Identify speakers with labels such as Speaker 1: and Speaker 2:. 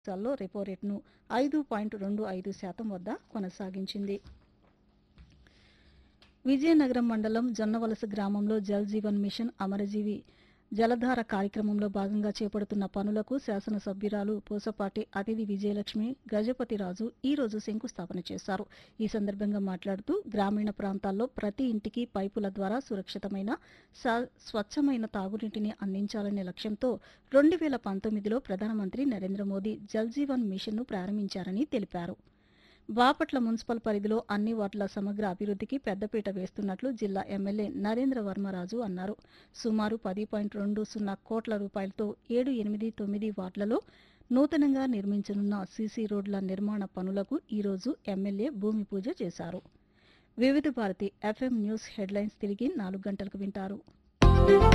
Speaker 1: దేశాల్లో రెపో రేటును ఐదు పాయింట్ రెండు ఐదు శాతం వద్ద కొనసాగించింది విజయనగరం మండలం జొన్నవలస గ్రామంలో జల్ జీవన్ మిషన్ అమరజీవి జలధార కార్యక్రమంలో భాగంగా చేపడుతున్న పనులకు శాసనసభ్యురాలు పూసపాటి అతిథి విజయలక్ష్మి గజపతిరాజు ఈ రోజు శంకుస్థాపన చేశారు ఈ సందర్భంగా మాట్లాడుతూ గ్రామీణ ప్రాంతాల్లో ప్రతి ఇంటికి పైపుల ద్వారా సురక్షితమైన స- స్వచ్ఛమైన తాగునీటిని అందించాలనే లక్ష్యంతో రెండు వేల పంతొమ్మిదిలో ప్రధానమంత్రి నరేంద్ర మోదీ జల్ జీవన్ మిషన్ను ప్రారంభించారని తెలిపారు బాపట్ల మున్సిపల్ పరిధిలో అన్ని వార్డుల సమగ్ర అభివృద్ధికి పెద్దపీట వేస్తున్నట్లు జిల్లా ఎమ్మెల్యే నరేంద్ర వర్మరాజు అన్నారు సుమారు పది పాయింట్ రెండు సున్నా కోట్ల రూపాయలతో ఏడు ఎనిమిది తొమ్మిది వార్డులలో నూతనంగా నిర్మించనున్న సీసీ రోడ్ల నిర్మాణ పనులకు ఈరోజు ఎమ్మెల్యే భూమి పూజ చేశారు వివిధ భారతి ఎఫ్ఎం న్యూస్ హెడ్లైన్స్ తిరిగి నాలుగు గంటలకు వింటారు